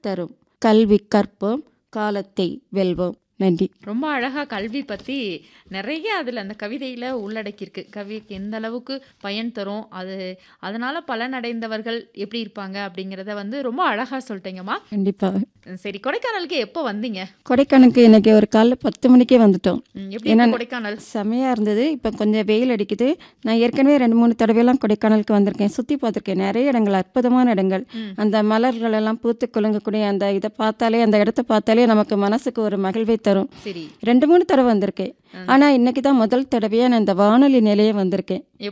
தரும் கல்வி கற்போம் காலத்தை வெல்வோம் நன்றி ரொம்ப அழகா கல்வி பத்தி நிறைய அதுல அந்த கவிதையில உள்ளடக்கியிருக்கு கவிக்கு எந்த அளவுக்கு பயன் தரும் அது அதனால பலனடைந்தவர்கள் எப்படி இருப்பாங்க அப்படிங்கிறத வந்து ரொம்ப அழகா சொல்லிட்டீங்கம்மா கண்டிப்பாக சரி கொடைக்கானலுக்கு எப்போ வந்தீங்க கொடைக்கானலுக்கு இன்னைக்கு ஒரு காலைல பத்து மணிக்கே வந்துட்டோம் ம், எப்படி இருக்கு கொடைக்கானல் செமையாக இருந்தது இப்போ கொஞ்சம் வெயில் அடிக்குது நான் ஏற்கனவே ரெண்டு மூணு தடவையெல்லாம் கொடைக்கானலுக்கு வந்திருக்கேன் சுற்றி பார்த்துருக்கேன் நிறைய இடங்கள் அற்புதமான இடங்கள் ம். அந்த மலர்கள் எல்லாம் பூத்து குலுங்கக்கூடிய அந்த இதை பார்த்தாலே அந்த இடத்த பார்த்தாலே நமக்கு மனசுக்கு ஒரு மகிழ்வை தரும் சரி ரெண்டு மூணு தடவை வந்திருக்கேன் ஆனால் இன்னைக்கு தான் முதல் தடவையாக நான் இந்த வானொலி நிலையம் வந்திருக்கேன்